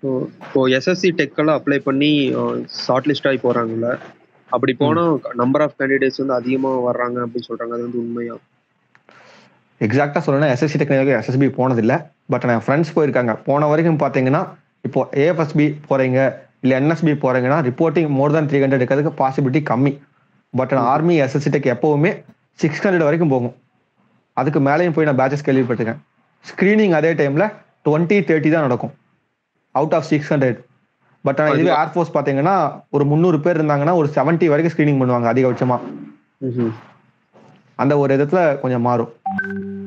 இப்போ எஸ்எஸ்சி டெக்கெல்லாம் அப்ளை பண்ணி ஷார்ட் லிஸ்ட் ஆகி போறாங்கல்ல அப்படி போனா நம்பர் ஆஃப் கேண்டிடேட்ஸ் வந்து அதிகமா வர்றாங்க அப்படின்னு சொல்றாங்க அது வந்து உண்மையா எக்ஸாக்டா சொல்லணும்னா எஸ்எஸ்சி டெக்னாலஜி எஸ்எஸ்பி போனதில்லை பட் நான் ஃப்ரெண்ட்ஸ் போயிருக்காங்க போன வரைக்கும் பார்த்தீங்கன்னா இப்போ ஏஎஃப்எஸ்பி போறீங்க இல்லை என்எஸ்பி போறீங்கன்னா reporting more than three hundred இருக்கிறதுக்கு பாசிபிலிட்டி கம்மி பட் நான் ஆர்மி எஸ்எஸ்சி டெக் எப்பவுமே சிக்ஸ் ஹண்ட்ரட் வரைக்கும் போகும் அதுக்கு மேலேயும் போய் நான் பேச்சஸ் கேள்விப்பட்டிருக்கேன் ஸ்க்ரீனிங் அதே டைம்ல டுவெண்ட்டி தேர்ட்டி தான் நடக்கும் out of six hundred but ஆனால் இதுவே ஏர்ஃபோர்ஸ் பார்த்தீங்கன்னா ஒரு முந்நூறு பேர் இருந்தாங்கன்னா ஒரு செவன்ட்டி வரைக்கும் ஸ்க்ரீனிங் பண்ணுவாங்க அதிகபட்சமா அந்த ஒரு விதத்துல கொஞ்சம் மாறும்